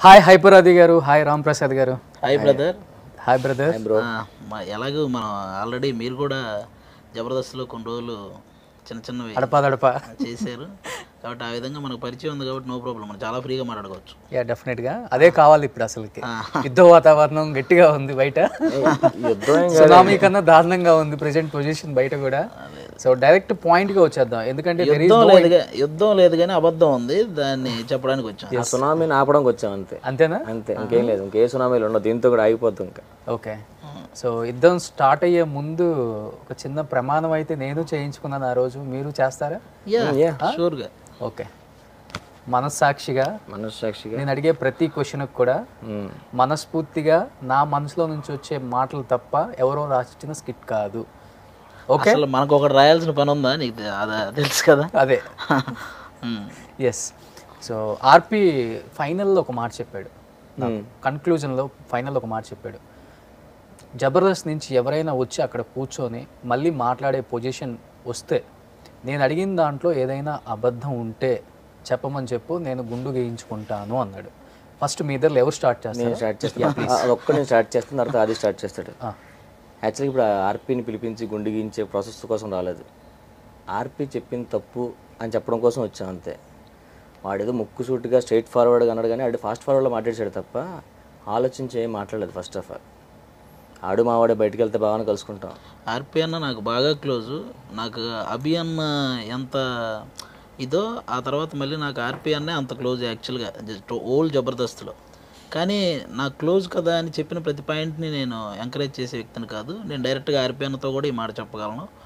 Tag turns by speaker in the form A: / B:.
A: Hi Hyper Aadi గారు hi Ram Prasad గారు
B: hi brother
A: hi brother
B: ఎలాగో మనం ఆల్రెడీ మీరు కూడా జబర్దస్త్లో కొన్ని రోజులు చిన్న చిన్నవి
A: అడపాదడప
B: చేశారు కాబట్టి ఆ విధంగా మనకు పరిచయం ఉంది కాబట్టి నో ప్రాబ్లం మనం చాలా ఫ్రీగా మాట్లాడుకోవచ్చు
A: యా డెఫినెట్గా అదే కావాలి ఇప్పుడు అసలుకి యుద్ధ వాతావరణం గట్టిగా ఉంది బయట
C: యుద్ధం
A: సునామీ కన్నా దారుణంగా ఉంది ప్రెసెంట్ పొజిషన్ బయట కూడా సో డైరెక్ట్ పాయింట్గా వచ్చేద్దాం ఎందుకంటే there is
B: యుద్ధం
A: no-
B: లేదు గా- యుద్ధం లేదు కానీ అబద్ధం ఉంది దాన్ని చెప్పడానికి వచ్చాం
C: ఆ సునామీని ఆపడానికి వచ్చాం అంతే
A: అంతేనా
C: అంతే ఇంకేం లేదు ఇంకే సునామీలు ఉండవు దీంతో కూడా ఆగిపోద్దు ఇంకా
A: ఓకే సో యుద్ధం స్టార్ట్ అయ్యే ముందు ఒక చిన్న ప్రమాణం అయితే నేను చేయించుకున్నాను ఆ రోజు మీరు చేస్తారా
B: యా షూర్గా
A: ఓకే మనస్సాక్షిగా
C: మనస్సాక్షిగా
A: నేను అడిగే ప్రతి క్వశ్చన్కి కూడా
C: ఉమ్.
A: మనస్ఫూర్తిగా నా మనసులో నుంచి వచ్చే మాటలు తప్ప ఎవరో రాసిన స్కిట్ కాదు ఓకే
B: అసలు మనకు ఒకటి రాయాల్సిన పని ఉందా నీకు తె- అదా తెలుసు కదా
A: అదే
B: ఉమ్.
A: ఎస్ సో ఆర్పి ఫైనల్లో ఒక మాట చెప్పాడు కన్క్లూజన్లో ఫైనల్లో ఒక మాట చెప్పాడు జబర్దస్త్ నుంచి ఎవరైనా వచ్చి అక్కడ కూర్చొని మళ్ళీ మాట్లాడే పొజిషన్ వస్తే నేను అడిగిన దాంట్లో ఏదైనా అబద్ధం ఉంటే చెప్పమని చెప్పు నేను గుండు గేయించుకుంటాను అన్నాడు ఫస్ట్ మీ ఇద్దరు ఎవరు స్టార్ట్
C: నేను
A: చేస్తారు
C: స్టార్ట్ చేస్తాను అదొక్క నేను స్టార్ట్ చేస్తాను తర్వాత అది స్టార్ట్ చేస్తాడు యాక్చువల్గా ఇప్పుడు ఆర్పీని పిలిపించి గుండు గీయించే ప్రాసెస్ కోసం రాలేదు ఆర్పీ చెప్పిన తప్పు అని చెప్పడం కోసం వచ్చాం అంతే వాడేదో ముక్కు సూటిగా స్ట్రైట్ ఫార్వర్డ్గా అన్నాడు కానీ ఆడు ఫాస్ట్ ఫార్వర్డ్లో మాట్లాడాడు తప్ప ఆలోచించి ఏం మాట్లాడలేదు ఫస్ట్ ఆఫ్ ఆల్ ఆడు మావాడే బయటికి వెళ్తే బాగా కలుసుకుంటాం
B: ఆర్పి అన్న నాకు బాగా క్లోజు నాకు అభి అన్న ఎంత ఇదో ఆ తర్వాత మళ్ళీ నాకు ఆర్పి అన్నే అంత క్లోజ్ యాక్చువల్గా జస్ట్ ఓల్డ్ జబర్దస్త్లో కానీ నాకు క్లోజ్ కదా అని చెప్పిన ప్రతి పాయింట్ని నేను ఎంకరేజ్ చేసే వ్యక్తిని కాదు నేను డైరెక్ట్గా ఆర్పి అన్నతో కూడా ఈ మాట చెప్పగలను